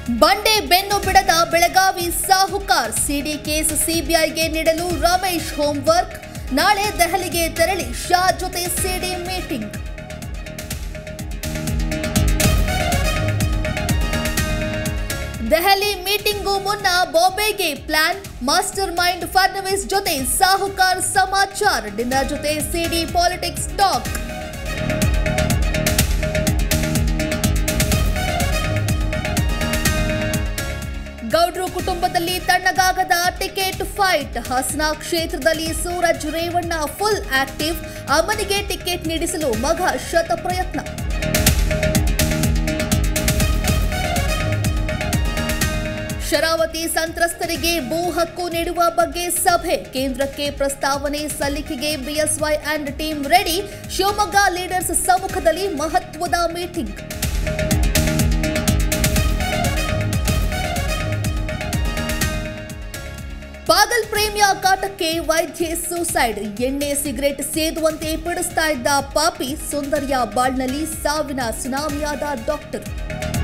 ಬಂಡೆ ಬೆನ್ನು ಬಿಡದ ಬೆಳಗಾವಿ ಸಾಹುಕಾರ್ ಸಿಡಿ ಕೇಸ್ ಸಿಬಿಐಗೆ ನೀಡಲು ರಮೇಶ್ ಹೋಂವರ್ಕ್ ನಾಳೆ ದೆಹಲಿಗೆ ತೆರಳಿ ಶಾ ಜೊತೆ ಸಿಡಿ ಮೀಟಿಂಗ್ ದೆಹಲಿ ಮೀಟಿಂಗೂ ಮುನ್ನ ಬಾಂಬೆಗೆ ಪ್ಲಾನ್ ಮಾಸ್ಟರ್ ಮೈಂಡ್ ಫಡ್ನವೀಸ್ ಜೊತೆ ಸಾಹುಕಾರ್ ಸಮಾಚಾರ್ ಡಿನ್ನರ್ ಜೊತೆ ಸಿಡಿ ಪಾಲಿಟಿಕ್ಸ್ ಟಾಕ್ ಗೌಡ್ರು ಕುಟುಂಬದಲ್ಲಿ ತಣ್ಣಗಾಗದ ಟಿಕೆಟ್ ಫೈಟ್ ಹಾಸನ ಕ್ಷೇತ್ರದಲ್ಲಿ ಸೂರಜ್ ರೇವಣ್ಣ ಫುಲ್ ಆಕ್ಟಿವ್ ಅಮ್ಮನಿಗೆ ಟಿಕೆಟ್ ನೀಡಿಸಲು ಮಗ ಶತ ಪ್ರಯತ್ನ ಶರಾವತಿ ಸಂತ್ರಸ್ತರಿಗೆ ಭೂ ಹಕ್ಕು ನೀಡುವ ಬಗ್ಗೆ ಸಭೆ ಕೇಂದ್ರಕ್ಕೆ ಪ್ರಸ್ತಾವನೆ ಸಲ್ಲಿಕೆಗೆ B S Y and team ready Shivamogga leaders ಸಮ್ಮುಖದಲ್ಲಿ ಮಹತ್ವದ ಮೀಟಿಂಗ್ ಪಾಗಲ್ ಪ್ರೇಮಿಯ ಕಾಟಕ್ಕೆ ವೈದ್ಯೆ ಸೂಸೈಡ್ ಎಣ್ಣೆ ಸಿಗರೆಟ್ ಸೇದುವಂತೆ ಪೀಡಿಸ್ತಾ ಇದ್ದ ಪಾಪಿ ಸುಂದರ್ಯ ಬಾಳ್ನಲ್ಲಿ ಸಾವಿನ ಸುನಾಮಿಯಾದ ಡಾಕ್ಟರ್